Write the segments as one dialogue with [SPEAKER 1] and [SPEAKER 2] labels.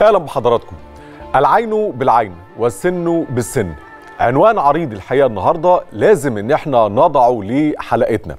[SPEAKER 1] اهلا بحضراتكم العين بالعين والسن بالسن عنوان عريض الحقيقه النهارده لازم ان احنا نضعه لحلقتنا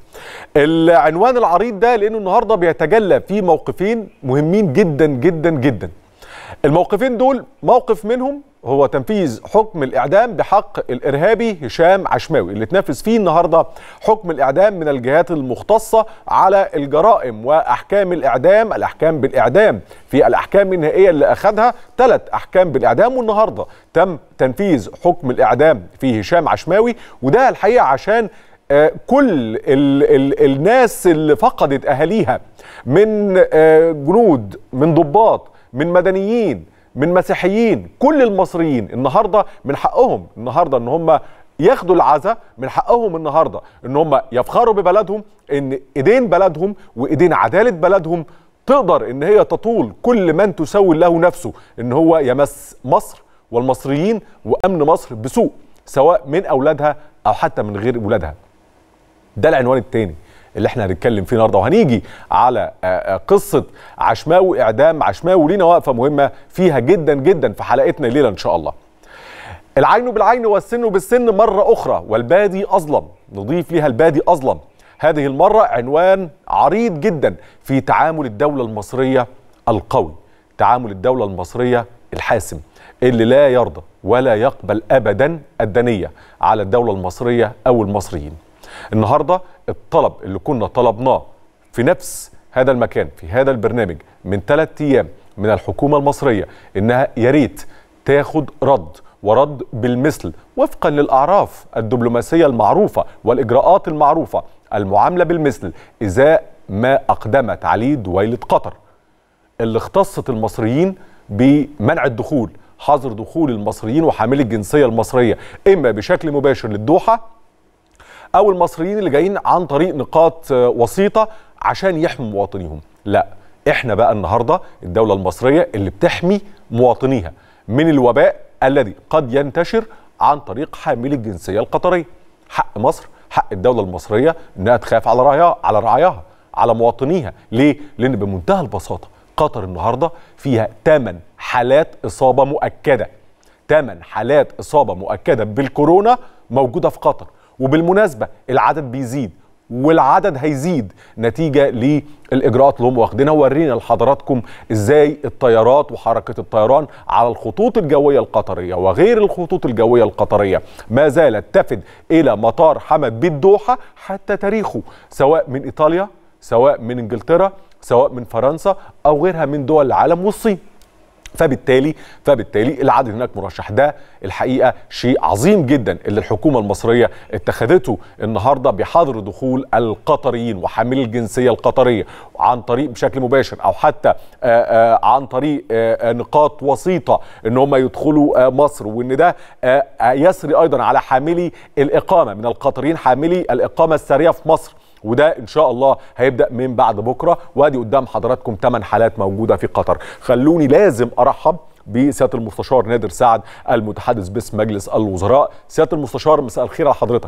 [SPEAKER 1] العنوان العريض ده لانه النهارده بيتجلى في موقفين مهمين جدا جدا جدا الموقفين دول موقف منهم هو تنفيذ حكم الاعدام بحق الارهابي هشام عشماوي اللي اتنفذ فيه النهارده حكم الاعدام من الجهات المختصه على الجرائم واحكام الاعدام الاحكام بالاعدام في الاحكام النهائيه اللي اخذها ثلاث احكام بالاعدام والنهارده تم تنفيذ حكم الاعدام في هشام عشماوي وده الحقيقه عشان آه، كل ال ال الناس اللي فقدت اهاليها من آه، جنود من ضباط من مدنيين من مسيحيين كل المصريين النهارده من حقهم النهارده ان هم ياخدوا العزاء من حقهم النهارده ان هم يفخروا ببلدهم ان ايدين بلدهم وايدين عداله بلدهم تقدر ان هي تطول كل من تسوي له نفسه ان هو يمس مصر والمصريين وامن مصر بسوء سواء من اولادها او حتى من غير اولادها ده العنوان الثاني اللي احنا هنتكلم فيه النهارده وهنيجي على آه، آه، قصه عشماوي اعدام عشماوي ولينا وقفه مهمه فيها جدا جدا في حلقتنا الليله ان شاء الله. العين بالعين والسن بالسن مره اخرى والبادي اظلم نضيف ليها البادي اظلم هذه المره عنوان عريض جدا في تعامل الدوله المصريه القوي تعامل الدوله المصريه الحاسم اللي لا يرضى ولا يقبل ابدا الدنيه على الدوله المصريه او المصريين النهارده الطلب اللي كنا طلبناه في نفس هذا المكان في هذا البرنامج من ثلاث ايام من الحكومه المصريه انها يا ريت تاخد رد ورد بالمثل وفقا للاعراف الدبلوماسيه المعروفه والاجراءات المعروفه المعامله بالمثل ازاء ما اقدمت عليه دويله قطر اللي اختصت المصريين بمنع الدخول حظر دخول المصريين وحاملي الجنسيه المصريه اما بشكل مباشر للدوحه او المصريين اللي جايين عن طريق نقاط آه، وسيطه عشان يحموا مواطنيهم لا احنا بقى النهارده الدوله المصريه اللي بتحمي مواطنيها من الوباء الذي قد ينتشر عن طريق حاملي الجنسيه القطريه حق مصر حق الدوله المصريه انها تخاف على رعاياها على رعاياها على مواطنيها ليه لان بمنتهى البساطه قطر النهارده فيها 8 حالات اصابه مؤكده 8 حالات اصابه مؤكده بالكورونا موجوده في قطر وبالمناسبه العدد بيزيد والعدد هيزيد نتيجه للاجراءات اللي هم واخدينها ورينا لحضراتكم ازاي الطيارات وحركه الطيران على الخطوط الجويه القطريه وغير الخطوط الجويه القطريه ما زالت تفد الى مطار حمد بالدوحه حتى تاريخه سواء من ايطاليا سواء من انجلترا سواء من فرنسا او غيرها من دول العالم والصين فبالتالي فبالتالي العدد هناك مرشح ده الحقيقه شيء عظيم جدا اللي الحكومه المصريه اتخذته النهارده بحظر دخول القطريين وحاملي الجنسيه القطريه عن طريق بشكل مباشر او حتى آه، آه، عن طريق آه، آه، نقاط وسيطه ان هم يدخلوا آه، مصر وان ده آه، آه، يسري ايضا على حاملي الاقامه من القطريين حاملي الاقامه الساريه في مصر وده ان شاء الله هيبدا من بعد بكره وادي قدام حضراتكم 8 حالات موجوده في قطر خلوني لازم ارحب بسياده المستشار نادر سعد المتحدث باسم مجلس الوزراء سياده المستشار مساء الخير على حضرتك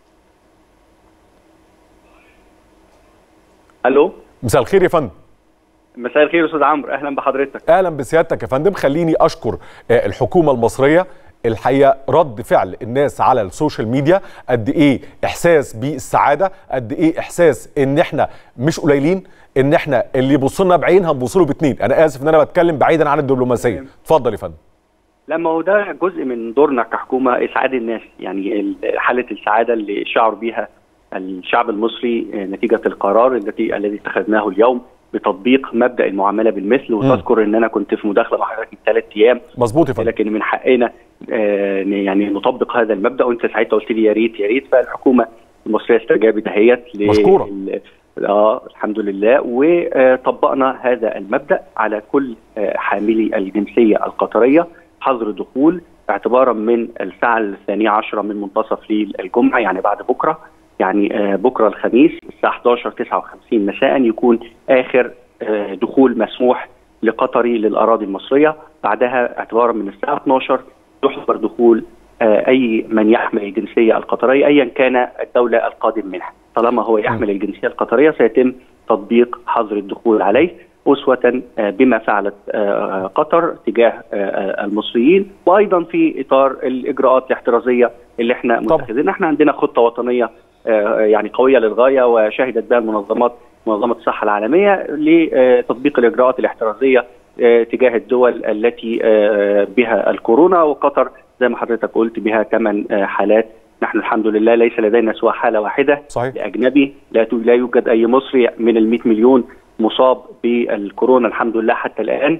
[SPEAKER 2] الو
[SPEAKER 1] مساء الخير يا فندم
[SPEAKER 2] مساء الخير يا استاذ عمرو اهلا بحضرتك
[SPEAKER 1] اهلا بسيادتك يا فندم خليني اشكر آه، الحكومه المصريه الحقيقه رد فعل الناس على السوشيال ميديا قد ايه احساس بالسعاده قد ايه احساس ان احنا مش قليلين ان احنا اللي يبص لنا بعين هنبص له باتنين انا اسف ان انا بتكلم بعيدا عن الدبلوماسيه
[SPEAKER 2] تمام.
[SPEAKER 1] اتفضل يا فندم
[SPEAKER 2] لما هو ده جزء من دورنا كحكومه اسعاد الناس يعني ال- حاله السعاده اللي شعر بيها الشعب المصري آه، نتيجه القرار التي الذي اتخذناه اليوم بتطبيق مبدا المعامله بالمثل وتذكر ان انا كنت في مداخله مع حضرتك من ثلاث ايام
[SPEAKER 1] مظبوط يا فندم
[SPEAKER 2] لكن من حقنا آه، يعني نطبق هذا المبدا وانت ساعتها قلت لي يا ريت يا ريت فالحكومه المصريه استجابت دهيت ل-
[SPEAKER 1] مشكورة.
[SPEAKER 2] ال- اه الحمد لله وطبقنا هذا المبدا على كل آه، حاملي الجنسيه القطريه حظر دخول اعتبارا من الساعه الثانيه عشره من منتصف ليل الجمعه يعني بعد بكره يعني آه، بكره الخميس الساعه 11 59 مساء يكون اخر آه، دخول مسموح لقطري للاراضي المصريه بعدها اعتبارا من الساعه 12 يحظر دخول آه، اي من يحمل الجنسيه القطريه ايا كان الدوله القادم منها طالما هو يحمل الجنسيه القطريه سيتم تطبيق حظر الدخول عليه اسوه بما فعلت قطر تجاه المصريين وايضا في اطار الاجراءات الاحترازيه اللي احنا متخذينها احنا عندنا خطه وطنيه يعني قويه للغايه وشهدت بها المنظمات منظمه الصحه العالميه لتطبيق الاجراءات الاحترازيه تجاه الدول التي بها الكورونا وقطر زي ما حضرتك قلت بها ثمان حالات نحن الحمد لله ليس لدينا سوى حاله واحده
[SPEAKER 1] صحيح.
[SPEAKER 2] لاجنبي لا لا يوجد اي مصري من ال 100 مليون مصاب بالكورونا الحمد لله حتى الان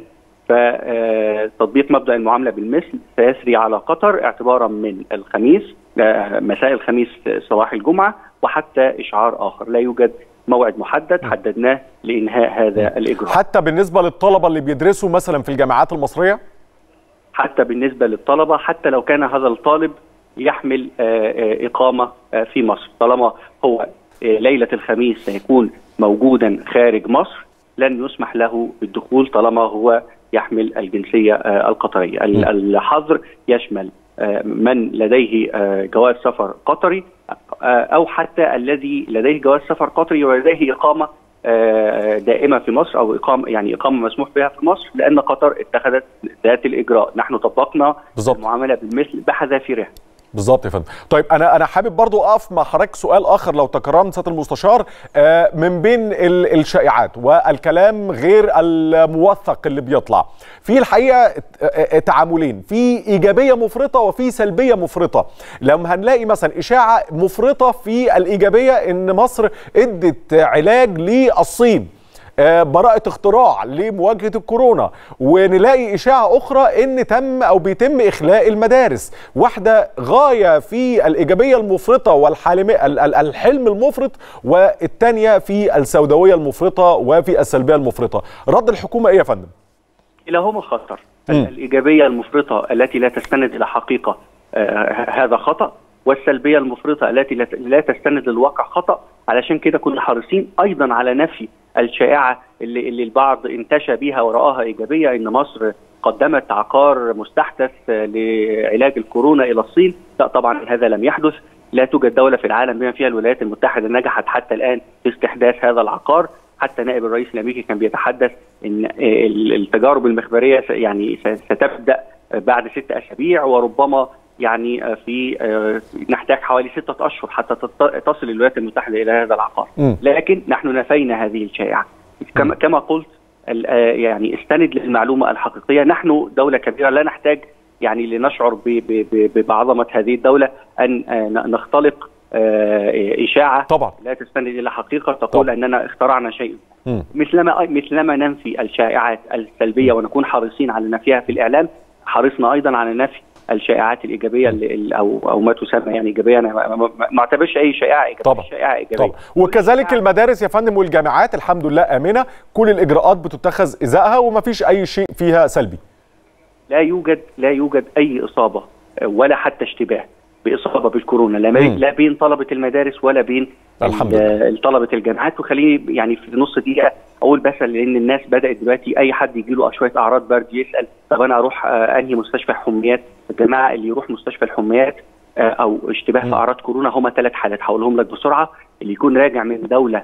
[SPEAKER 2] فتطبيق مبدا المعامله بالمثل سيسري على قطر اعتبارا من الخميس مساء الخميس صباح الجمعه وحتى اشعار اخر لا يوجد موعد محدد حددناه لانهاء هذا الاجراء
[SPEAKER 1] حتى بالنسبه للطلبه اللي بيدرسوا مثلا في الجامعات المصريه
[SPEAKER 2] حتى بالنسبه للطلبه حتى لو كان هذا الطالب يحمل اقامه في مصر طالما هو ليله الخميس سيكون موجودا خارج مصر لن يسمح له بالدخول طالما هو يحمل الجنسيه القطريه الحظر يشمل من لديه جواز سفر قطري او حتى الذي لديه جواز سفر قطري ولديه اقامه دائمه في مصر او اقامه يعني اقامه مسموح بها في مصر لان قطر اتخذت ذات الاجراء نحن طبقنا
[SPEAKER 1] بالظبط.
[SPEAKER 2] المعامله بالمثل بحذافيرها
[SPEAKER 1] بالظبط يا فندم طيب انا انا حابب برضو اقف مع حضرتك سؤال اخر لو تكرمت سياده المستشار آه من بين الشائعات والكلام غير الموثق اللي بيطلع في الحقيقه تعاملين في ايجابيه مفرطه وفي سلبيه مفرطه لما هنلاقي مثلا اشاعه مفرطه في الايجابيه ان مصر ادت علاج للصين براءة اختراع لمواجهة الكورونا ونلاقي إشاعة أخرى إن تم أو بيتم إخلاء المدارس واحدة غاية في الإيجابية المفرطة والحلم المفرط والثانية في السوداوية المفرطة وفي السلبية المفرطة رد الحكومة إيه يا فندم؟
[SPEAKER 2] كلاهما خطر الإيجابية المفرطة التي لا تستند إلى حقيقة آه هذا خطأ والسلبيه المفرطه التي لا تستند للواقع خطا علشان كده كنا حريصين ايضا على نفي الشائعه اللي, اللي البعض انتشى بها ورآها ايجابيه ان مصر قدمت عقار مستحدث لعلاج الكورونا الى الصين لا طبعا هذا لم يحدث لا توجد دوله في العالم بما فيها الولايات المتحده نجحت حتى الان في استحداث هذا العقار حتى نائب الرئيس الامريكي كان بيتحدث ان التجارب المخبريه يعني ستبدا بعد ست اسابيع وربما يعني في نحتاج حوالي ستة أشهر حتى تصل الولايات المتحدة إلى هذا العقار م. لكن نحن نفينا هذه الشائعة كما, كما قلت يعني استند للمعلومة الحقيقية نحن دولة كبيرة لا نحتاج يعني لنشعر بعظمة هذه الدولة أن نختلق إشاعة
[SPEAKER 1] طبعا
[SPEAKER 2] لا تستند إلى حقيقة تقول طبعا. أننا اخترعنا شيء مثلما مثلما ننفي الشائعات السلبية ونكون حريصين على نفيها في الإعلام حرصنا أيضا على نفي الشائعات الايجابيه اللي او او ما تسمى يعني ايجابيه انا ما اعتبرش اي شائعه ايجابيه
[SPEAKER 1] طبعا
[SPEAKER 2] شائعه ايجابيه
[SPEAKER 1] طبعا وكذلك المدارس يا فندم والجامعات الحمد لله امنه كل الاجراءات بتتخذ ازائها وما فيش اي شيء فيها سلبي
[SPEAKER 2] لا يوجد لا يوجد اي اصابه ولا حتى اشتباه باصابه بالكورونا لا, لا بين طلبه المدارس ولا بين طلبه الجامعات وخليني يعني في نص دقيقه اقول بس لان الناس بدات دلوقتي اي حد يجي له شويه اعراض برد يسال طب انا اروح انهي مستشفى حميات الجماعه اللي يروح مستشفى الحميات او اشتباه في اعراض كورونا هم ثلاث حالات هقولهم لك بسرعه اللي يكون راجع من دوله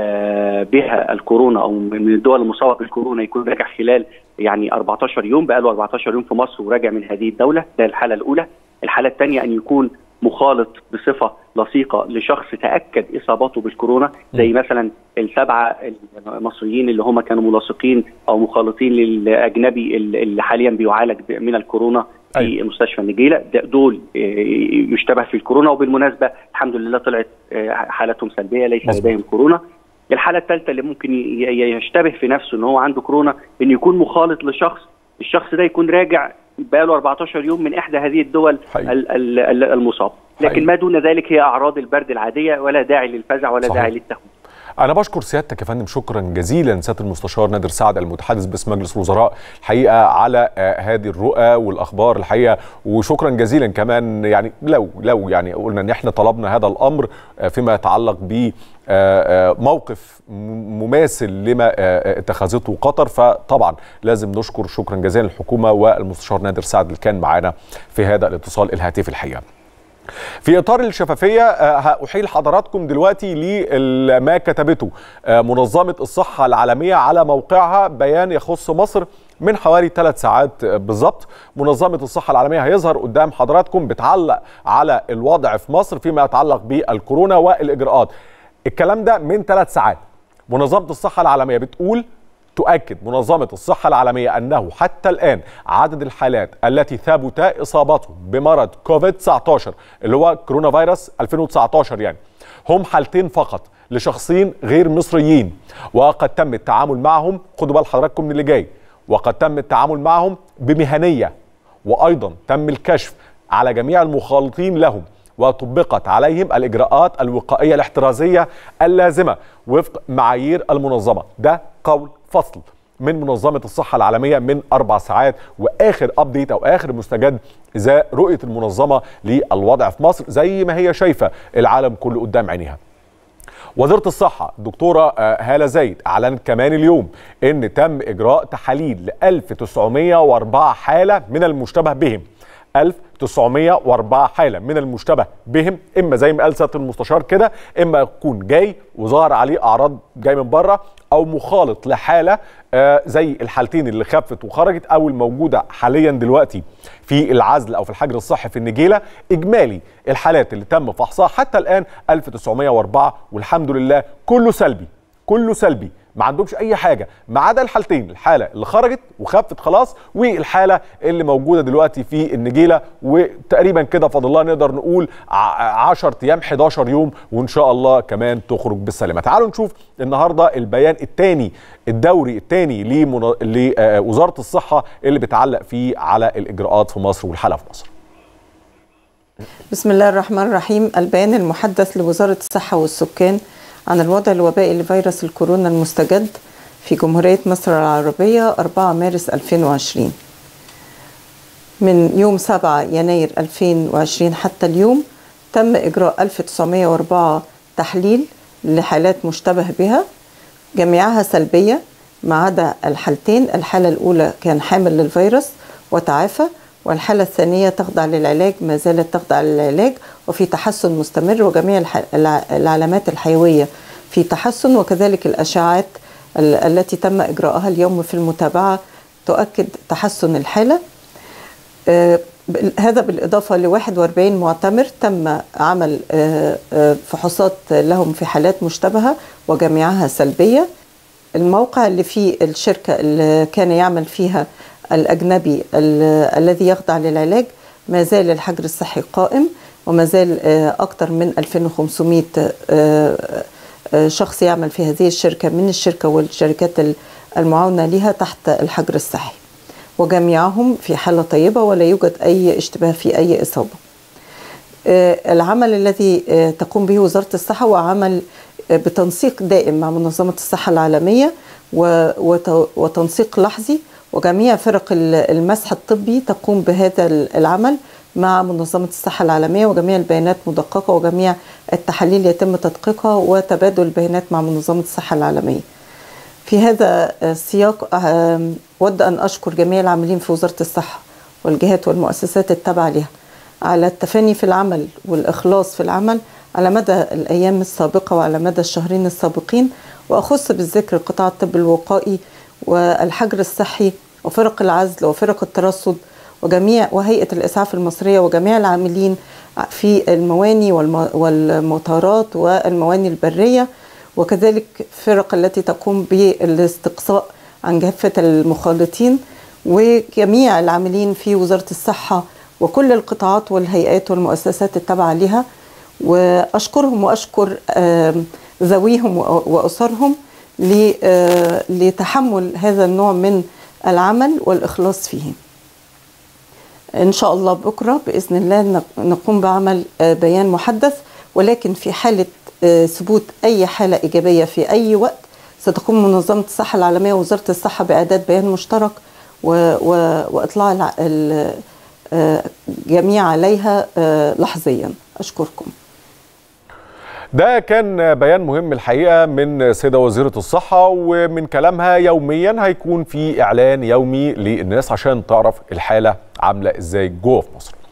[SPEAKER 2] بها الكورونا او من الدول المصابه بالكورونا يكون راجع خلال يعني 14 يوم بقى له 14 يوم في مصر وراجع من هذه الدوله ده الحاله الاولى الحاله الثانيه ان يكون مخالط بصفه لصيقه لشخص تاكد اصابته بالكورونا زي مثلا السبعه المصريين اللي هم كانوا ملاصقين او مخالطين للاجنبي اللي حاليا بيعالج من الكورونا في أيوة. مستشفى النجيله دول يشتبه في الكورونا وبالمناسبه الحمد لله طلعت حالتهم سلبيه ليس لديهم كورونا الحاله الثالثه اللي ممكن يشتبه في نفسه ان هو عنده كورونا ان يكون مخالط لشخص الشخص ده يكون راجع بقى له 14 يوم من احدى هذه الدول المصابه لكن ما دون ذلك هي اعراض البرد العاديه ولا داعي للفزع ولا صحيح. داعي للتخويف
[SPEAKER 1] أنا بشكر سيادتك يا فندم شكرا جزيلا سيادة المستشار نادر سعد المتحدث باسم مجلس الوزراء الحقيقة على هذه الرؤى والأخبار الحقيقة وشكرا جزيلا كمان يعني لو لو يعني قلنا إن إحنا طلبنا هذا الأمر فيما يتعلق ب موقف مماثل لما اتخذته قطر فطبعا لازم نشكر شكرا جزيلا الحكومة والمستشار نادر سعد اللي كان معانا في هذا الاتصال الهاتفي الحقيقة في اطار الشفافيه احيل حضراتكم دلوقتي لما كتبته منظمه الصحه العالميه على موقعها بيان يخص مصر من حوالي ثلاث ساعات بالظبط منظمه الصحه العالميه هيظهر قدام حضراتكم بتعلق على الوضع في مصر فيما يتعلق بالكورونا والاجراءات الكلام ده من ثلاث ساعات منظمه الصحه العالميه بتقول تؤكد منظمة الصحة العالمية أنه حتى الآن عدد الحالات التي ثبت إصابتهم بمرض كوفيد 19 اللي هو كورونا فيروس 2019 يعني هم حالتين فقط لشخصين غير مصريين وقد تم التعامل معهم خدوا بال حضراتكم من اللي جاي وقد تم التعامل معهم بمهنية وأيضا تم الكشف على جميع المخالطين لهم وطبقت عليهم الإجراءات الوقائية الاحترازية اللازمة وفق معايير المنظمة ده قول فصل من منظمة الصحة العالمية من أربع ساعات وآخر أبديت أو آخر مستجد إذا رؤية المنظمة للوضع في مصر زي ما هي شايفة العالم كله قدام عينيها وزارة الصحة الدكتورة هالة زايد أعلنت كمان اليوم أن تم إجراء تحاليل ل 1904 حالة من المشتبه بهم 1904 حاله من المشتبه بهم اما زي ما قال سياده المستشار كده اما يكون جاي وظهر عليه اعراض جاي من بره او مخالط لحاله آه زي الحالتين اللي خفت وخرجت او الموجوده حاليا دلوقتي في العزل او في الحجر الصحي في النجيله اجمالي الحالات اللي تم فحصها حتى الان 1904 والحمد لله كله سلبي كله سلبي ما عندهمش اي حاجه ما عدا الحالتين الحاله اللي خرجت وخفت خلاص والحاله اللي موجوده دلوقتي في النجيله وتقريبا كده فاضل الله نقدر نقول 10 ايام 11 يوم وان شاء الله كمان تخرج بالسلامه تعالوا نشوف النهارده البيان الثاني الدوري الثاني لمن... لوزاره الصحه اللي بتعلق فيه على الاجراءات في مصر والحاله في مصر
[SPEAKER 3] بسم الله الرحمن الرحيم البيان المحدث لوزاره الصحه والسكان عن الوضع الوبائي لفيروس الكورونا المستجد في جمهورية مصر العربية 4 مارس 2020 من يوم 7 يناير 2020 حتى اليوم تم إجراء 1904 تحليل لحالات مشتبه بها جميعها سلبية ما عدا الحالتين الحالة الأولى كان حامل للفيروس وتعافى والحالة الثانية تخضع للعلاج ما زالت تخضع للعلاج وفي تحسن مستمر وجميع العلامات الحيوية في تحسن وكذلك الأشعاعات التي تم إجراءها اليوم في المتابعة تؤكد تحسن الحالة هذا بالإضافة ل 41 معتمر تم عمل فحوصات لهم في حالات مشتبهة وجميعها سلبية الموقع اللي فيه الشركة اللي كان يعمل فيها الأجنبي الذي يخضع للعلاج ما زال الحجر الصحي قائم وما زال أكثر من 2500 شخص يعمل في هذه الشركة من الشركة والشركات المعاونة لها تحت الحجر الصحي وجميعهم في حالة طيبة ولا يوجد أي اشتباه في أي إصابة العمل الذي تقوم به وزارة الصحة هو عمل بتنسيق دائم مع منظمة الصحة العالمية وتنسيق لحظي وجميع فرق المسح الطبي تقوم بهذا العمل مع منظمة الصحة العالمية وجميع البيانات مدققة وجميع التحاليل يتم تدقيقها وتبادل البيانات مع منظمة الصحة العالمية في هذا السياق أود أن أشكر جميع العاملين في وزارة الصحة والجهات والمؤسسات التابعة لها على التفاني في العمل والإخلاص في العمل على مدى الأيام السابقة وعلى مدى الشهرين السابقين وأخص بالذكر قطاع الطب الوقائي والحجر الصحي وفرق العزل وفرق الترصد وجميع وهيئة الإسعاف المصرية وجميع العاملين في المواني والمطارات والمواني البرية وكذلك فرق التي تقوم بالاستقصاء عن كافة المخالطين وجميع العاملين في وزارة الصحة وكل القطاعات والهيئات والمؤسسات التابعة لها وأشكرهم وأشكر ذويهم وأسرهم لتحمل هذا النوع من العمل والإخلاص فيه إن شاء الله بكرة بإذن الله نقوم بعمل بيان محدث ولكن في حالة ثبوت أي حالة إيجابية في أي وقت ستقوم منظمة الصحة العالمية ووزارة الصحة بإعداد بيان مشترك و و وإطلاع الجميع عليها لحظيا أشكركم
[SPEAKER 1] ده كان بيان مهم الحقيقه من سيده وزيره الصحه ومن كلامها يوميا هيكون في اعلان يومي للناس عشان تعرف الحاله عامله ازاي جوه في مصر.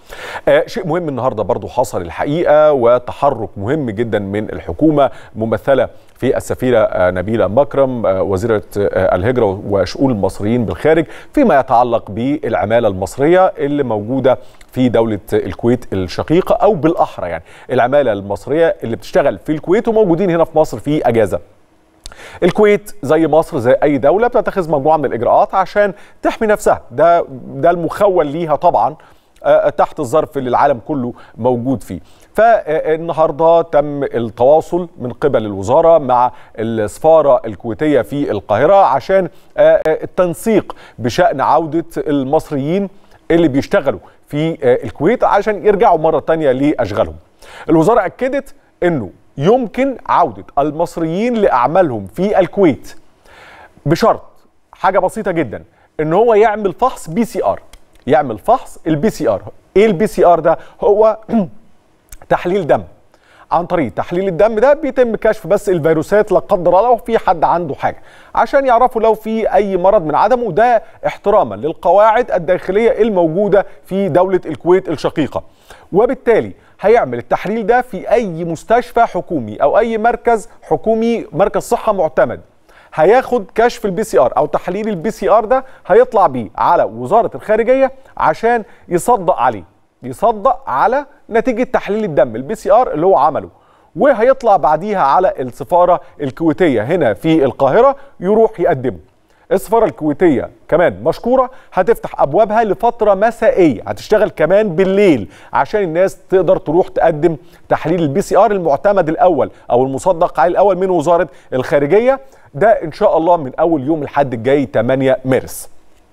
[SPEAKER 1] آه شيء مهم النهارده برضو حصل الحقيقه وتحرك مهم جدا من الحكومه ممثله في السفيره آه نبيله مكرم آه وزيره آه الهجره وشؤون المصريين بالخارج فيما يتعلق بالعماله المصريه اللي موجوده في دوله الكويت الشقيقه او بالاحرى يعني العماله المصريه اللي بتشتغل في الكويت وموجودين هنا في مصر في اجازه. الكويت زي مصر زي اي دوله بتتخذ مجموعه من الاجراءات عشان تحمي نفسها ده ده المخول ليها طبعا تحت الظرف اللي العالم كله موجود فيه فالنهارده تم التواصل من قبل الوزاره مع السفاره الكويتيه في القاهره عشان التنسيق بشان عوده المصريين اللي بيشتغلوا في الكويت عشان يرجعوا مره تانية لاشغالهم الوزاره اكدت انه يمكن عوده المصريين لاعمالهم في الكويت بشرط حاجه بسيطه جدا ان هو يعمل فحص بي سي ار يعمل فحص البي سي ار ايه البي سي ار ده هو تحليل دم عن طريق تحليل الدم ده بيتم كشف بس الفيروسات لا قدر الله لو في حد عنده حاجه عشان يعرفوا لو في اي مرض من عدمه ده احتراما للقواعد الداخليه الموجوده في دوله الكويت الشقيقه وبالتالي هيعمل التحليل ده في اي مستشفى حكومي او اي مركز حكومي مركز صحه معتمد هياخد كشف البي سي ار او تحليل البي سي ار ده هيطلع بيه على وزاره الخارجيه عشان يصدق عليه يصدق على نتيجه تحليل الدم البي سي ار اللي هو عمله وهيطلع بعديها على السفاره الكويتيه هنا في القاهره يروح يقدمه السفاره الكويتيه كمان مشكوره هتفتح ابوابها لفتره مسائيه هتشتغل كمان بالليل عشان الناس تقدر تروح تقدم تحليل البي سي ار المعتمد الاول او المصدق عليه الاول من وزاره الخارجيه ده ان شاء الله من اول يوم الحد الجاي 8 مارس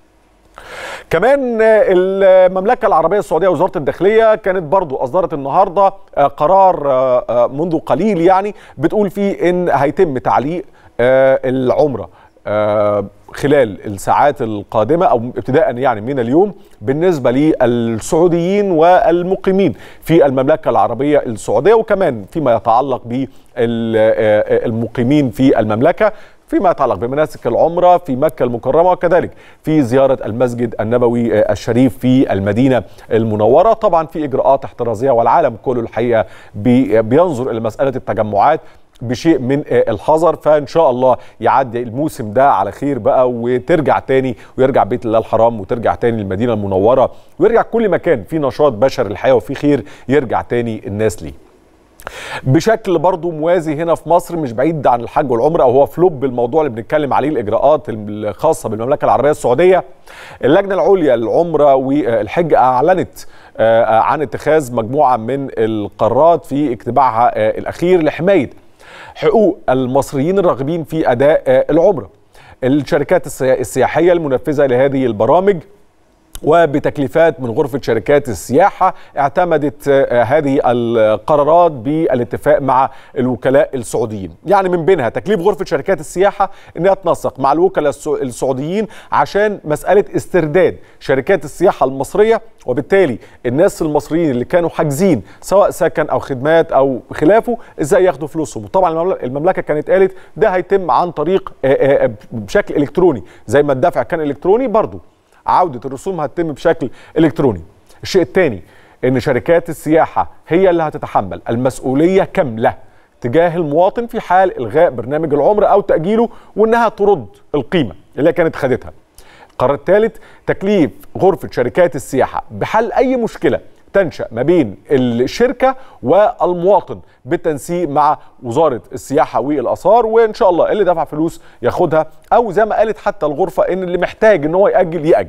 [SPEAKER 1] كمان المملكة العربية السعودية وزارة الداخلية كانت برضو أصدرت النهاردة قرار منذ قليل يعني بتقول فيه إن هيتم تعليق العمرة خلال الساعات القادمة أو ابتداء يعني من اليوم بالنسبة للسعوديين والمقيمين في المملكة العربية السعودية وكمان فيما يتعلق بالمقيمين في المملكة فيما يتعلق بمناسك العمرة في مكة المكرمة وكذلك في زيارة المسجد النبوي الشريف في المدينة المنورة طبعا في إجراءات احترازية والعالم كله الحقيقة بينظر إلى مسألة التجمعات بشيء من الحذر فان شاء الله يعدي الموسم ده على خير بقى وترجع تاني ويرجع بيت الله الحرام وترجع تاني المدينه المنوره ويرجع كل مكان في نشاط بشر الحياه وفي خير يرجع تاني الناس ليه. بشكل برضو موازي هنا في مصر مش بعيد عن الحج والعمره او هو فلوب الموضوع اللي بنتكلم عليه الاجراءات الخاصه بالمملكه العربيه السعوديه اللجنه العليا للعمره والحج اعلنت عن اتخاذ مجموعه من القرارات في اجتماعها الاخير لحمايه حقوق المصريين الراغبين في اداء العمره الشركات السياحيه المنفذه لهذه البرامج وبتكليفات من غرفة شركات السياحة اعتمدت هذه القرارات بالاتفاق مع الوكلاء السعوديين يعني من بينها تكليف غرفة شركات السياحة انها تنسق مع الوكلاء السعوديين عشان مسألة استرداد شركات السياحة المصرية وبالتالي الناس المصريين اللي كانوا حاجزين سواء سكن او خدمات او خلافه ازاي ياخدوا فلوسهم وطبعا المملكه كانت قالت ده هيتم عن طريق بشكل الكتروني زي ما الدفع كان الكتروني برضه عوده الرسوم هتتم بشكل الكتروني الشيء الثاني ان شركات السياحه هي اللي هتتحمل المسؤوليه كامله تجاه المواطن في حال الغاء برنامج العمر او تاجيله وانها ترد القيمه اللي كانت خدتها القرار الثالث تكليف غرفه شركات السياحه بحل اي مشكله تنشا ما بين الشركه والمواطن بالتنسيق مع وزاره السياحه والاثار وان شاء الله اللي دفع فلوس ياخدها او زي ما قالت حتى الغرفه ان اللي محتاج ان هو ياجل ياجل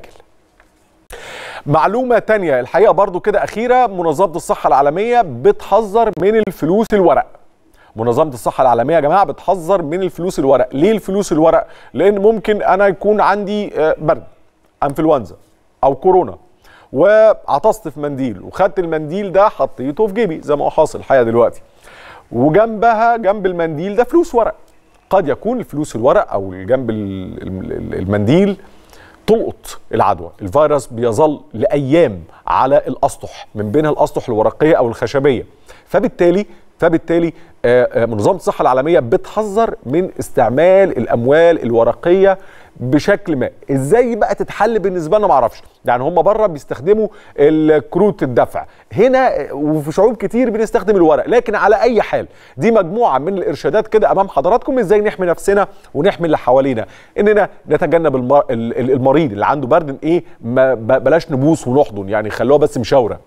[SPEAKER 1] معلومة تانية الحقيقة برضو كده أخيرة منظمة الصحة العالمية بتحذر من الفلوس الورق منظمة الصحة العالمية يا جماعة بتحذر من الفلوس الورق ليه الفلوس الورق؟ لأن ممكن أنا يكون عندي برد أنفلونزا أو كورونا وعطست في منديل وخدت المنديل ده حطيته في جيبي زي ما هو حاصل الحقيقه دلوقتي وجنبها جنب المنديل ده فلوس ورق قد يكون الفلوس الورق او جنب المنديل تلقط العدوى الفيروس بيظل لايام على الاسطح من بينها الاسطح الورقيه او الخشبيه فبالتالي فبالتالي منظمه الصحه العالميه بتحذر من استعمال الاموال الورقيه بشكل ما ازاي بقى تتحل بالنسبه لنا ما اعرفش يعني هم بره بيستخدموا الكروت الدفع هنا وفي شعوب كتير بنستخدم الورق لكن على اي حال دي مجموعه من الارشادات كده امام حضراتكم ازاي نحمي نفسنا ونحمي اللي حوالينا اننا نتجنب المريض اللي عنده برد ايه ما بلاش نبوس ونحضن يعني خلوها بس مشاوره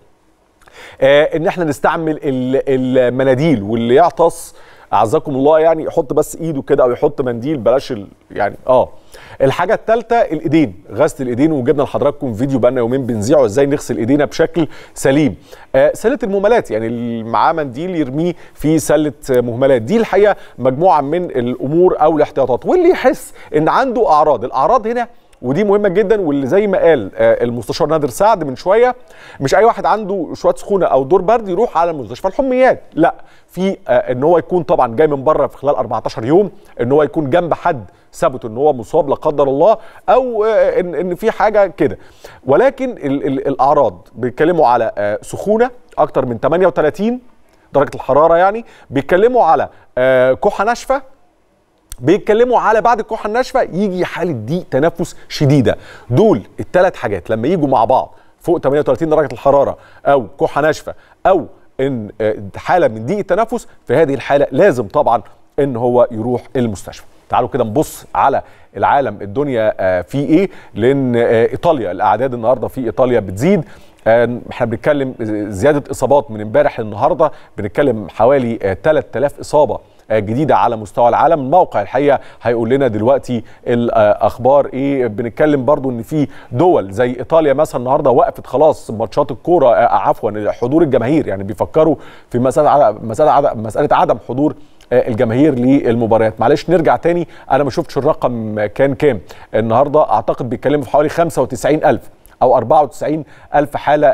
[SPEAKER 1] آه ان احنا نستعمل المناديل واللي يعطس اعزكم الله يعني يحط بس ايده كده او يحط منديل بلاش ال... يعني اه الحاجه الثالثه الايدين غسل الايدين وجبنا لحضراتكم فيديو بقالنا يومين بنذيعه ازاي نغسل ايدينا بشكل سليم آه سله المهملات يعني اللي معاه منديل يرميه في سله مهملات دي الحقيقه مجموعه من الامور او الاحتياطات واللي يحس ان عنده اعراض الاعراض هنا ودي مهمه جدا واللي زي ما قال المستشار نادر سعد من شويه مش اي واحد عنده شويه سخونه او دور برد يروح على مستشفى الحميات لا في ان هو يكون طبعا جاي من بره في خلال 14 يوم ان هو يكون جنب حد ثبت ان هو مصاب لا قدر الله او ان ان في حاجه كده ولكن ال ال الاعراض بيتكلموا على سخونه اكتر من 38 درجه الحراره يعني بيتكلموا على كحه ناشفه بيتكلموا على بعد الكحه الناشفه يجي حاله ضيق تنفس شديده دول الثلاث حاجات لما يجوا مع بعض فوق 38 درجه الحراره او كحه ناشفه او ان حاله من ضيق التنفس في هذه الحاله لازم طبعا ان هو يروح المستشفى تعالوا كده نبص على العالم الدنيا في ايه لان ايطاليا الاعداد النهارده في ايطاليا بتزيد احنا بنتكلم زياده اصابات من امبارح للنهارده بنتكلم حوالي 3000 اصابه جديده على مستوى العالم الموقع الحقيقه هيقول لنا دلوقتي الاخبار ايه بنتكلم برضو ان في دول زي ايطاليا مثلا النهارده وقفت خلاص ماتشات الكوره عفوا حضور الجماهير يعني بيفكروا في مساله مساله مساله عدم حضور الجماهير للمباريات معلش نرجع تاني انا ما شفتش الرقم كان كام النهارده اعتقد بيتكلموا في حوالي 95000 او 94000 حاله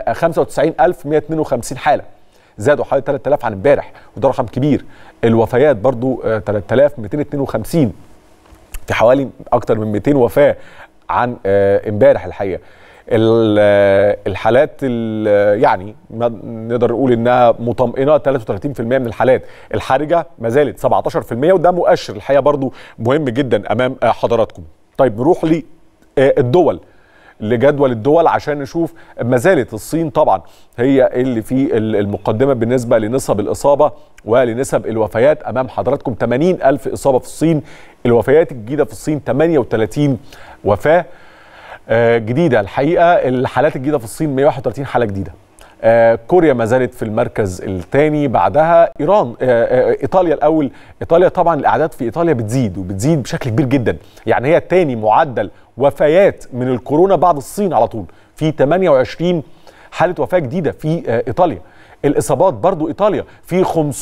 [SPEAKER 1] 95152 حاله زادوا حوالي 3000 عن امبارح وده رقم كبير الوفيات برضو 3252 في حوالي اكتر من 200 وفاه عن امبارح الحقيقه الحالات يعني نقدر نقول انها مطمئنه 33% من الحالات الحرجه ما زالت 17% وده مؤشر الحقيقه برضو مهم جدا امام حضراتكم طيب نروح للدول لجدول الدول عشان نشوف ما زالت الصين طبعا هي اللي في المقدمه بالنسبه لنسب الاصابه ولنسب الوفيات امام حضراتكم 80 الف اصابه في الصين الوفيات الجديده في الصين 38 وفاه جديده الحقيقه الحالات الجديده في الصين 131 حاله جديده آه كوريا ما زالت في المركز الثاني بعدها ايران آه آه ايطاليا الاول ايطاليا طبعا الاعداد في ايطاليا بتزيد وبتزيد بشكل كبير جدا يعني هي الثاني معدل وفيات من الكورونا بعد الصين على طول في 28 حاله وفاه جديده في ايطاليا الاصابات برضو ايطاليا في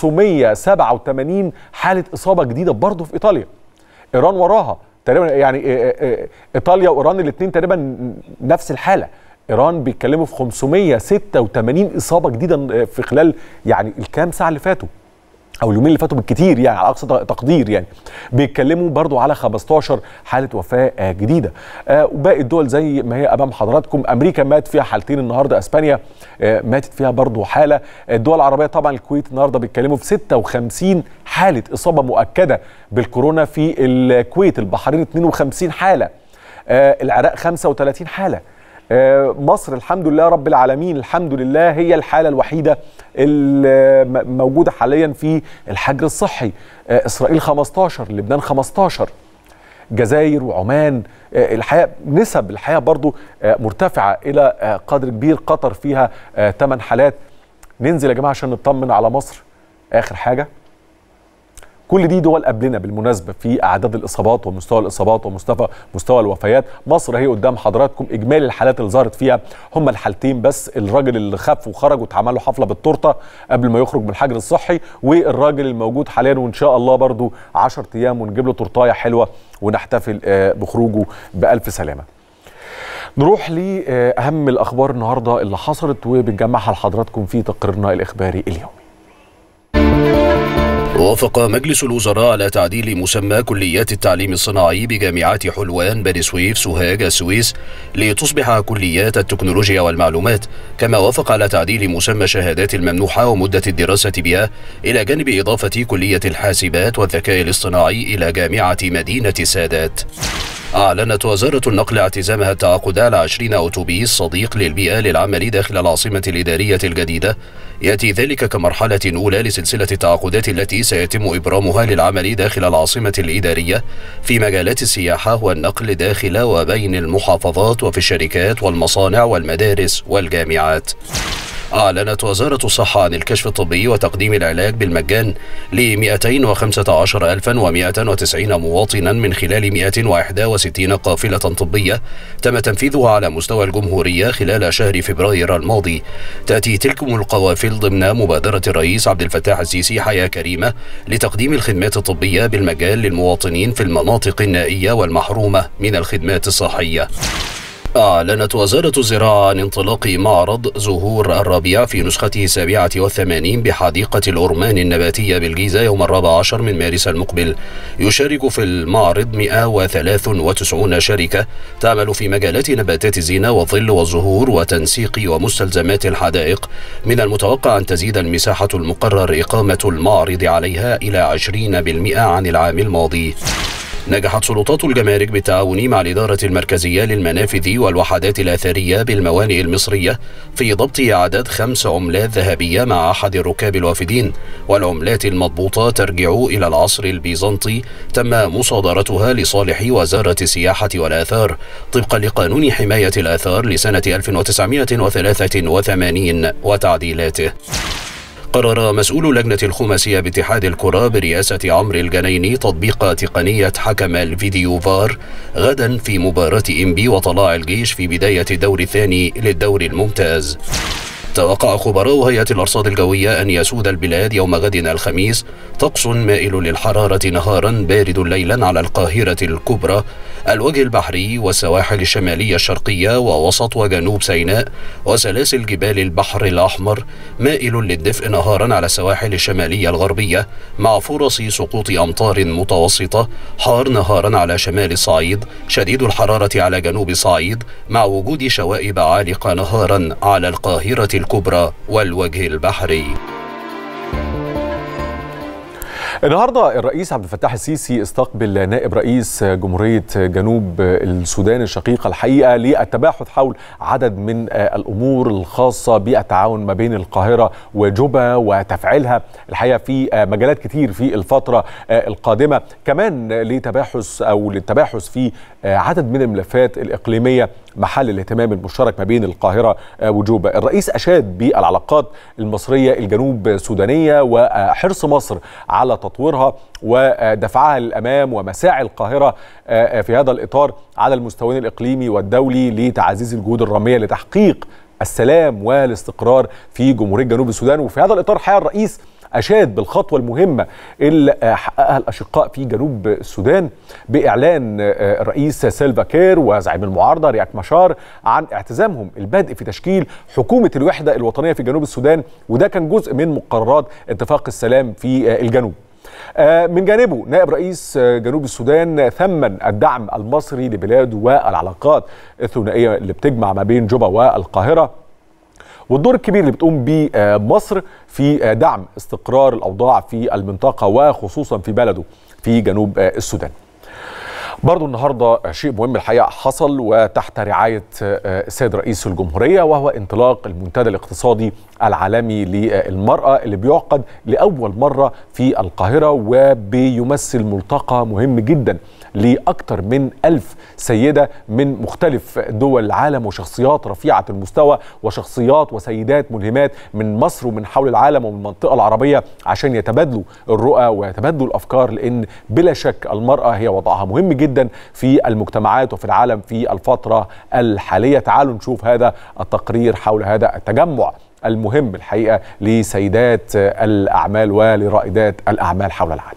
[SPEAKER 1] 587 حاله اصابه جديده برضو في ايطاليا ايران وراها تقريبا يعني ايطاليا وايران الاثنين تقريبا نفس الحاله ايران بيتكلموا في 586 اصابه جديده في خلال يعني الكام ساعه اللي فاتوا او اليومين اللي فاتوا بالكتير يعني على اقصى تقدير يعني بيتكلموا برضو على 15 حاله وفاه جديده آه وباقي الدول زي ما هي امام حضراتكم امريكا مات فيها حالتين النهارده اسبانيا آه ماتت فيها برضو حاله الدول العربيه طبعا الكويت النهارده بيتكلموا في 56 حاله اصابه مؤكده بالكورونا في الكويت البحرين 52 حاله آه العراق 35 حاله مصر الحمد لله رب العالمين الحمد لله هي الحالة الوحيدة الموجودة حاليا في الحجر الصحي إسرائيل 15 لبنان 15 جزائر وعمان الحقيقة نسب الحقيقة برضو مرتفعة إلى قدر كبير قطر فيها 8 حالات ننزل يا جماعة عشان نطمن على مصر آخر حاجة كل دي دول قبلنا بالمناسبه في اعداد الاصابات ومستوى الاصابات ومستوى مستوى الوفيات مصر هي قدام حضراتكم اجمالي الحالات اللي ظهرت فيها هم الحالتين بس الراجل اللي خف وخرج واتعمل له حفله بالتورته قبل ما يخرج من الحجر الصحي والراجل الموجود حاليا وان شاء الله برضو 10 ايام ونجيب له تورتايه حلوه ونحتفل بخروجه بالف سلامه نروح لاهم الاخبار النهارده اللي حصلت وبنجمعها لحضراتكم في تقريرنا الاخباري اليومي
[SPEAKER 4] وافق مجلس الوزراء على تعديل مسمى كليات التعليم الصناعي بجامعات حلوان بني سويف سوهاج السويس لتصبح كليات التكنولوجيا والمعلومات كما وافق على تعديل مسمى شهادات الممنوحة ومدة الدراسة بها إلى جانب إضافة كلية الحاسبات والذكاء الاصطناعي إلى جامعة مدينة السادات أعلنت وزارة النقل اعتزامها التعاقد على 20 أوتوبيس صديق للبيئة للعمل داخل العاصمة الإدارية الجديدة يأتي ذلك كمرحلة أولى لسلسلة التعاقدات التي سيتم إبرامها للعمل داخل العاصمة الإدارية في مجالات السياحة والنقل داخل وبين المحافظات وفي الشركات والمصانع والمدارس والجامعات أعلنت وزارة الصحة عن الكشف الطبي وتقديم العلاج بالمجان ل 215190 مواطنا من خلال 161 قافلة طبية تم تنفيذها على مستوى الجمهورية خلال شهر فبراير الماضي تأتي تلكم القوافل ضمن مبادرة الرئيس عبد الفتاح السيسي حياة كريمة لتقديم الخدمات الطبية بالمجان للمواطنين في المناطق النائية والمحرومة من الخدمات الصحية أعلنت وزارة الزراعة عن انطلاق معرض زهور الربيع في نسخته السابعة والثمانين بحديقة الأرمان النباتية بالجيزة يوم الرابع عشر من مارس المقبل يشارك في المعرض 193 شركة تعمل في مجالات نباتات الزينة والظل والزهور وتنسيق ومستلزمات الحدائق من المتوقع أن تزيد المساحة المقرر إقامة المعرض عليها إلى 20% عن العام الماضي نجحت سلطات الجمارك بالتعاون مع الإدارة المركزية للمنافذ والوحدات الأثرية بالموانئ المصرية في ضبط عدد خمس عملات ذهبية مع أحد الركاب الوافدين والعملات المضبوطة ترجع إلى العصر البيزنطي تم مصادرتها لصالح وزارة السياحة والآثار طبقا لقانون حماية الآثار لسنة 1983 وتعديلاته قرر مسؤول لجنة الخماسية باتحاد الكرة برئاسة عمرو الجنيني تطبيق تقنية حكم الفيديو فار غدا في مباراة إنبي وطلاع الجيش في بداية الدور الثاني للدور الممتاز توقع خبراء هيئة الأرصاد الجوية أن يسود البلاد يوم غد الخميس طقس مائل للحرارة نهارا بارد ليلا على القاهرة الكبرى الوجه البحري والسواحل الشمالية الشرقية ووسط وجنوب سيناء وسلاسل جبال البحر الأحمر مائل للدفء نهارا على السواحل الشمالية الغربية مع فرص سقوط أمطار متوسطة حار نهارا على شمال الصعيد شديد الحرارة على جنوب الصعيد مع وجود شوائب عالقة نهارا على القاهرة الكبرى والوجه البحري
[SPEAKER 1] النهارده الرئيس عبد الفتاح السيسي استقبل نائب رئيس جمهوريه جنوب السودان الشقيقه الحقيقه للتباحث حول عدد من الامور الخاصه بالتعاون ما بين القاهره وجوبا وتفعيلها الحقيقه في مجالات كتير في الفتره القادمه كمان لتباحث او للتباحث في عدد من الملفات الاقليميه محل الاهتمام المشترك ما بين القاهره وجوبا الرئيس اشاد بالعلاقات المصريه الجنوب السودانيه وحرص مصر على تطويرها ودفعها للامام ومساعي القاهره في هذا الاطار على المستويين الاقليمي والدولي لتعزيز الجهود الراميه لتحقيق السلام والاستقرار في جمهوريه جنوب السودان وفي هذا الاطار حقيقه الرئيس اشاد بالخطوه المهمه اللي حققها الاشقاء في جنوب السودان باعلان الرئيس سيلفا كير وزعيم المعارضه رياك مشار عن اعتزامهم البدء في تشكيل حكومه الوحده الوطنيه في جنوب السودان وده كان جزء من مقررات اتفاق السلام في الجنوب. من جانبه نائب رئيس جنوب السودان ثمن الدعم المصري لبلاده والعلاقات الثنائيه اللي بتجمع ما بين جوبا والقاهره والدور الكبير اللي بتقوم بيه مصر في دعم استقرار الاوضاع في المنطقه وخصوصا في بلده في جنوب السودان. برضو النهارده شيء مهم الحقيقه حصل وتحت رعايه السيد رئيس الجمهوريه وهو انطلاق المنتدى الاقتصادي العالمي للمراه اللي بيعقد لاول مره في القاهره وبيمثل ملتقى مهم جدا لأكثر من ألف سيدة من مختلف دول العالم وشخصيات رفيعة المستوى وشخصيات وسيدات ملهمات من مصر ومن حول العالم ومن المنطقة العربية عشان يتبادلوا الرؤى ويتبادلوا الأفكار لأن بلا شك المرأة هي وضعها مهم جدا في المجتمعات وفي العالم في الفترة الحالية تعالوا نشوف هذا التقرير حول هذا التجمع المهم الحقيقة لسيدات الأعمال ولرائدات الأعمال حول العالم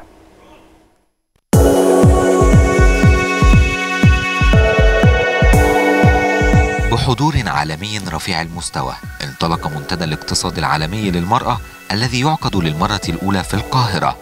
[SPEAKER 5] بحضور عالمي رفيع المستوى انطلق منتدى الاقتصاد العالمي للمرأة الذي يعقد للمرة الأولى في القاهرة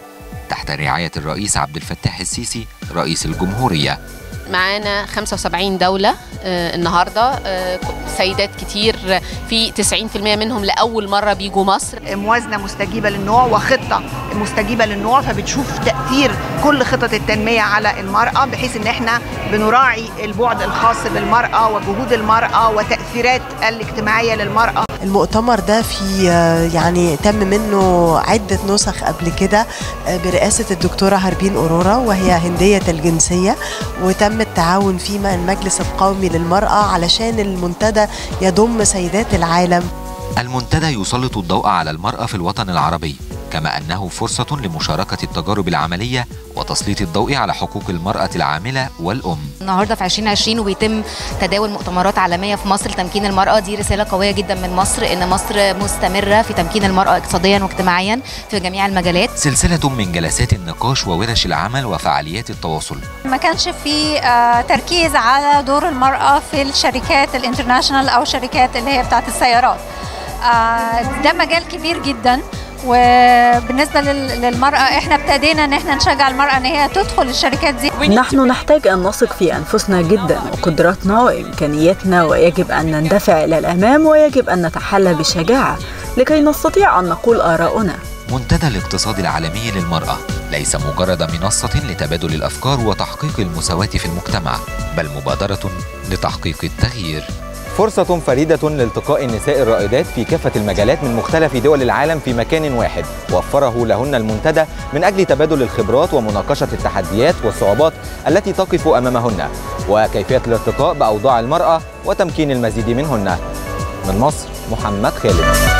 [SPEAKER 5] تحت رعاية الرئيس عبد الفتاح السيسي رئيس الجمهورية
[SPEAKER 6] معانا 75 دولة آه النهاردة آه سيدات كتير في 90% منهم لأول مرة بيجوا مصر
[SPEAKER 7] موازنة مستجيبة للنوع وخطة مستجيبة للنوع فبتشوف تأثير كل خطط التنمية على المرأة بحيث ان احنا بنراعي البعد الخاص بالمرأة وجهود المرأة وتأثيرات الاجتماعية للمرأة
[SPEAKER 8] المؤتمر ده في يعني تم منه عدة نسخ قبل كده برئاسة الدكتورة هربين أورورا وهي هندية الجنسية وتم التعاون فيه مع المجلس القومي للمرأة علشان المنتدى يضم سيدات العالم
[SPEAKER 5] المنتدى يسلط الضوء على المرأة في الوطن العربي كما أنه فرصة لمشاركة التجارب العملية وتسليط الضوء على حقوق المرأة العاملة والأم
[SPEAKER 9] النهاردة في 2020 وبيتم تداول مؤتمرات عالمية في مصر لتمكين المرأة دي رسالة قوية جدا من مصر إن مصر مستمرة في تمكين المرأة اقتصاديا واجتماعيا في جميع المجالات
[SPEAKER 5] سلسلة من جلسات النقاش وورش العمل وفعاليات التواصل
[SPEAKER 10] ما كانش في تركيز على دور المرأة في الشركات الانترناشونال أو شركات اللي هي بتاعت السيارات ده مجال كبير جدا وبالنسبه للمراه احنا ابتدينا ان احنا نشجع المراه ان هي تدخل الشركات دي
[SPEAKER 11] نحن نحتاج ان نثق في انفسنا جدا وقدراتنا وامكانياتنا ويجب ان نندفع الى الامام ويجب ان نتحلى بشجاعه لكي نستطيع ان نقول اراءنا
[SPEAKER 5] منتدى الاقتصاد العالمي للمراه ليس مجرد منصه لتبادل الافكار وتحقيق المساواه في المجتمع بل مبادره لتحقيق التغيير
[SPEAKER 12] فرصة فريدة لالتقاء النساء الرائدات في كافة المجالات من مختلف دول العالم في مكان واحد وفره لهن المنتدى من أجل تبادل الخبرات ومناقشة التحديات والصعوبات التي تقف أمامهن وكيفية الارتقاء بأوضاع المرأة وتمكين المزيد منهن من مصر محمد خالد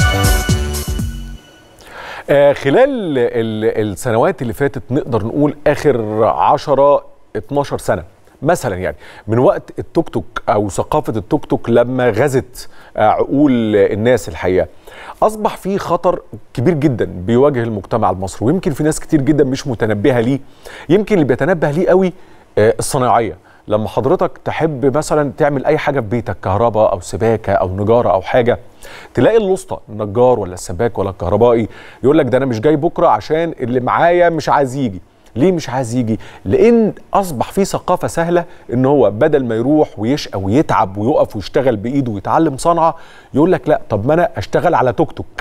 [SPEAKER 1] آه خلال السنوات اللي فاتت نقدر نقول آخر 10 12 سنة مثلا يعني من وقت التوك توك او ثقافه التوك توك لما غزت عقول الناس الحقيقه اصبح في خطر كبير جدا بيواجه المجتمع المصري ويمكن في ناس كتير جدا مش متنبهه ليه يمكن اللي بيتنبه ليه قوي الصنايعيه لما حضرتك تحب مثلا تعمل اي حاجه في بيتك كهرباء او سباكه او نجاره او حاجه تلاقي الوسطى النجار ولا السباك ولا الكهربائي يقول لك ده انا مش جاي بكره عشان اللي معايا مش عايز يجي ليه مش عايز يجي؟ لان اصبح في ثقافه سهله ان هو بدل ما يروح ويشقى ويتعب ويقف ويشتغل بايده ويتعلم صنعه يقول لك لا طب ما انا اشتغل على توك توك.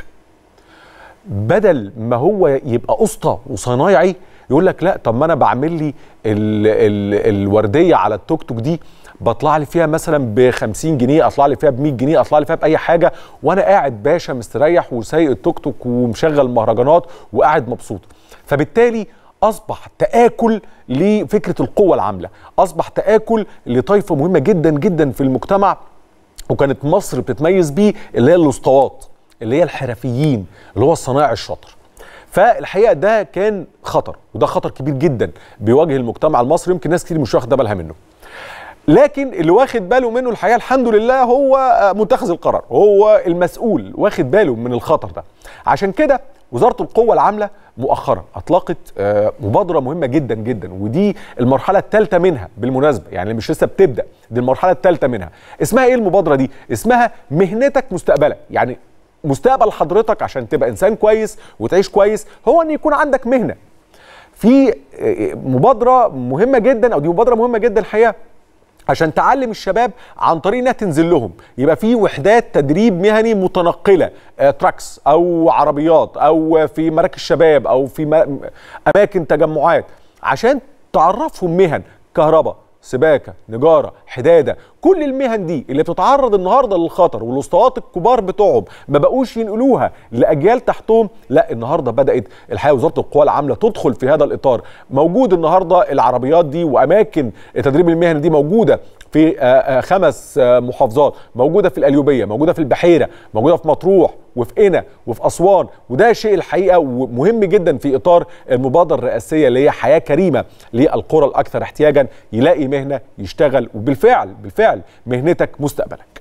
[SPEAKER 1] بدل ما هو يبقى اسطى وصنايعي يقول لك لا طب ما انا بعمل لي ال ال الورديه على التوك توك دي بطلع لي فيها مثلا ب 50 جنيه اطلع لي فيها ب 100 جنيه اطلع لي فيها باي حاجه وانا قاعد باشا مستريح وسايق التوك توك ومشغل مهرجانات وقاعد مبسوط. فبالتالي اصبح تاكل لفكره القوه العامله اصبح تاكل لطائفه مهمه جدا جدا في المجتمع وكانت مصر بتتميز بيه اللي هي الاسطوات اللي هي الحرفيين اللي هو الصنايعي الشاطر فالحقيقه ده كان خطر وده خطر كبير جدا بيواجه المجتمع المصري يمكن ناس كتير مش واخده بالها منه لكن اللي واخد باله منه الحقيقه الحمد لله هو متخذ القرار هو المسؤول واخد باله من الخطر ده عشان كده وزاره القوه العامله مؤخرا اطلقت مبادره مهمه جدا جدا ودي المرحله الثالثه منها بالمناسبه يعني مش لسه بتبدا دي المرحله الثالثه منها اسمها ايه المبادره دي اسمها مهنتك مستقبلك يعني مستقبل حضرتك عشان تبقى انسان كويس وتعيش كويس هو ان يكون عندك مهنه في مبادره مهمه جدا او دي مبادره مهمه جدا الحقيقه عشان تعلم الشباب عن طريق انها تنزل لهم يبقى في وحدات تدريب مهني متنقله آه تراكس او عربيات او في مراكز شباب او في اماكن تجمعات عشان تعرفهم مهن كهرباء سباكه نجاره حداده كل المهن دي اللي بتتعرض النهارده للخطر والاسطوات الكبار بتوعهم ما بقوش ينقلوها لاجيال تحتهم لا النهارده بدات الحقيقه وزاره القوى العامله تدخل في هذا الاطار موجود النهارده العربيات دي واماكن التدريب المهني دي موجوده في خمس محافظات موجوده في القليوبيه موجوده في البحيره موجوده في مطروح وفي قنا وفي اسوان وده شيء الحقيقه مهم جدا في اطار المبادره الرئاسيه اللي هي حياه كريمه للقرى الاكثر احتياجا يلاقي مهنه يشتغل وبالفعل بالفعل مهنتك مستقبلك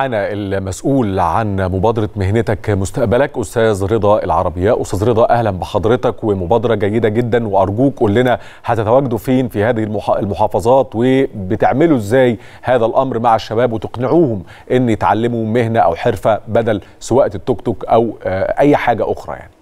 [SPEAKER 1] معانا المسؤول عن مبادرة مهنتك مستقبلك أستاذ رضا العربية أستاذ رضا أهلا بحضرتك ومبادرة جيدة جدا وأرجوك قول لنا هتتواجدوا فين في هذه المح- المحافظات وبتعملوا إزاي هذا الأمر مع الشباب وتقنعوهم أن يتعلموا مهنة أو حرفة بدل سواقة التوك توك أو آه، أي حاجة أخرى يعني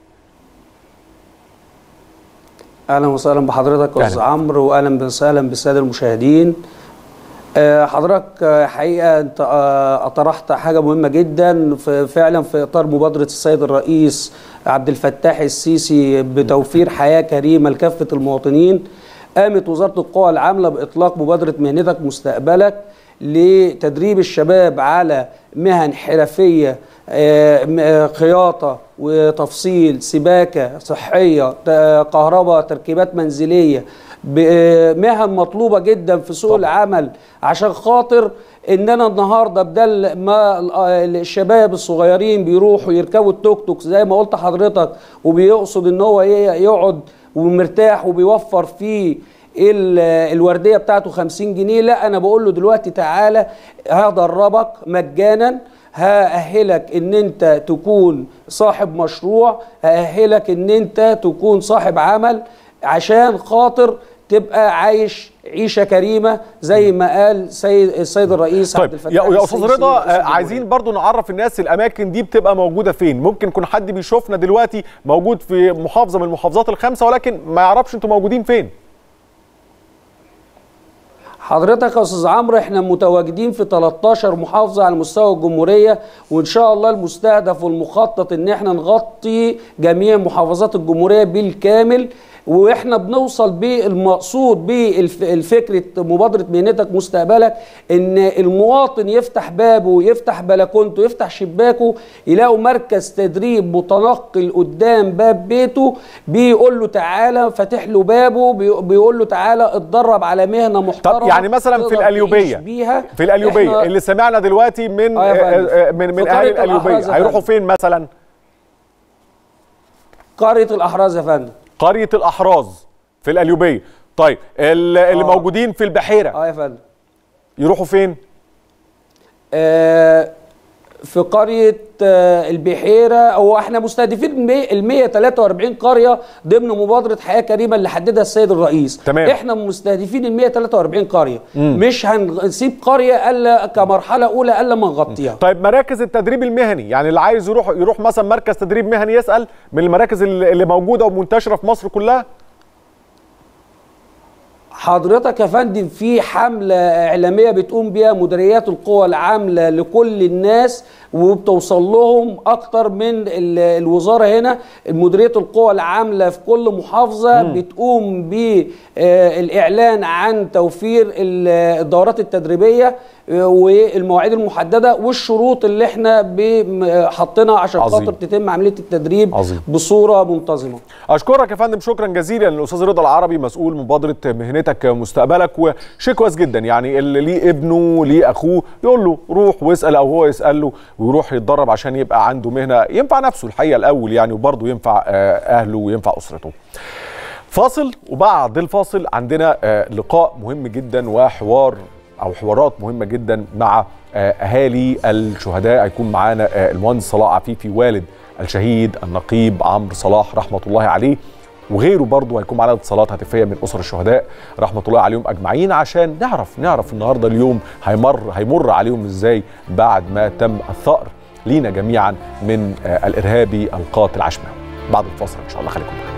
[SPEAKER 13] اهلا وسهلا بحضرتك يا
[SPEAKER 1] أهلا.
[SPEAKER 13] استاذ عمرو واهلا وسهلا بالساده المشاهدين آه، حضرتك آه، حقيقه انت آه، طرحت حاجه مهمه جدا في- فعلا في اطار مبادره السيد الرئيس عبد الفتاح السيسي بتوفير حياه كريمه لكافه المواطنين قامت وزاره القوى العامله باطلاق مبادره مهنتك مستقبلك لتدريب الشباب على مهن حرفيه آه، م- آه، خياطه وتفصيل سباكه صحيه ت- كهرباء تركيبات منزليه ب- مهن مطلوبه جدا في سوق العمل عشان خاطر ان انا النهارده بدل ما ال- آه الشباب الصغيرين بيروحوا يركبوا التوك توك زي ما قلت حضرتك وبيقصد ان هو ي- يقعد ومرتاح وبيوفر فيه ال- الورديه بتاعته 50 جنيه لا انا بقول له دلوقتي تعالى هدربك مجانا هأهلك ان انت تكون صاحب مشروع هأهلك ان انت تكون صاحب عمل عشان خاطر تبقى عايش عيشه كريمه زي ما قال سيد السيد الرئيس عبد
[SPEAKER 1] طيب
[SPEAKER 13] الفتاح
[SPEAKER 1] يا يا استاذ
[SPEAKER 13] السيسي
[SPEAKER 1] رضا
[SPEAKER 13] رئيس
[SPEAKER 1] آه،
[SPEAKER 13] الجمهورية.
[SPEAKER 1] عايزين برضو نعرف الناس الاماكن دي بتبقى موجوده فين ممكن يكون حد بيشوفنا دلوقتي موجود في محافظه من المحافظات الخمسه ولكن ما يعرفش انتوا موجودين فين
[SPEAKER 13] حضرتك يا استاذ عمرو احنا متواجدين في 13 محافظه على مستوى الجمهوريه وان شاء الله المستهدف والمخطط ان احنا نغطي جميع محافظات الجمهوريه بالكامل واحنا بنوصل بالمقصود بالفكره مبادره مهنتك مستقبلك ان المواطن يفتح بابه يفتح بلكونته يفتح شباكه يلاقوا مركز تدريب متنقل قدام باب بيته بيقول له تعالى فاتح له بابه بي- بيقول له تعالى اتدرب على مهنه محترمه
[SPEAKER 1] طب يعني مثلا في
[SPEAKER 13] تقدر تعيش
[SPEAKER 1] القليوبيه
[SPEAKER 13] بيها
[SPEAKER 1] في القليوبيه
[SPEAKER 13] إحنا-
[SPEAKER 1] اللي سمعنا دلوقتي من
[SPEAKER 13] آه يا فندم.
[SPEAKER 1] آه، آه، من من
[SPEAKER 13] في
[SPEAKER 1] اهالي
[SPEAKER 13] قرية
[SPEAKER 1] القليوبيه
[SPEAKER 13] الأحراز يا
[SPEAKER 1] هيروحوا
[SPEAKER 13] فندم.
[SPEAKER 1] فين مثلا
[SPEAKER 13] قريه الاحراز يا فندم
[SPEAKER 1] قريه الاحراز في القليوبيه طيب ال- اللي
[SPEAKER 13] آه.
[SPEAKER 1] موجودين في البحيره
[SPEAKER 13] اه يا فندم
[SPEAKER 1] يروحوا فين
[SPEAKER 13] آه، في قرية آه، البحيرة هو احنا مستهدفين ال 143 قرية ضمن مبادرة حياة كريمة اللي حددها السيد الرئيس
[SPEAKER 1] تمام.
[SPEAKER 13] احنا مستهدفين ال 143 قرية
[SPEAKER 1] مم.
[SPEAKER 13] مش هنسيب قرية الا كمرحلة أولى الا ما نغطيها
[SPEAKER 1] طيب مراكز التدريب المهني يعني اللي عايز يروح يروح مثلا مركز تدريب مهني يسال من المراكز اللي اللي موجوده ومنتشره في مصر كلها
[SPEAKER 13] حضرتك يا فندم في حملة إعلامية بتقوم بيها مديريات القوى العاملة لكل الناس وبتوصل لهم أكتر من ال- الوزارة هنا مديرية القوى العاملة في كل محافظة
[SPEAKER 1] مم.
[SPEAKER 13] بتقوم بالإعلان عن توفير ال- الدورات التدريبية آه، والمواعيد المحددة والشروط اللي احنا ب- حاطينها عشان
[SPEAKER 1] عظيم.
[SPEAKER 13] خاطر تتم عملية التدريب
[SPEAKER 1] عظيم.
[SPEAKER 13] بصورة منتظمة
[SPEAKER 1] اشكرك يا فندم شكرا جزيلا للاستاذ رضا العربي مسؤول مبادره مهنتك مستقبلك وشيء كويس جدا يعني اللي ليه ابنه ليه اخوه يقول له روح واسال او هو يسال له ويروح يتدرب عشان يبقى عنده مهنه ينفع نفسه الحقيقه الاول يعني وبرضه ينفع آه، اهله وينفع اسرته فاصل وبعد الفاصل عندنا آه، لقاء مهم جدا وحوار او حوارات مهمه جدا مع آه، اهالي الشهداء هيكون معانا آه، المهندس صلاح عفيفي والد الشهيد النقيب عمرو صلاح رحمه الله عليه وغيره برضه هيكون معانا اتصالات هاتفيه من اسر الشهداء رحمه الله عليهم اجمعين عشان نعرف نعرف النهارده اليوم هيمر هيمر عليهم ازاي بعد ما تم الثأر لينا جميعا من آه، الارهابي القاتل عشماوي بعد الفاصل ان شاء الله خليكم معانا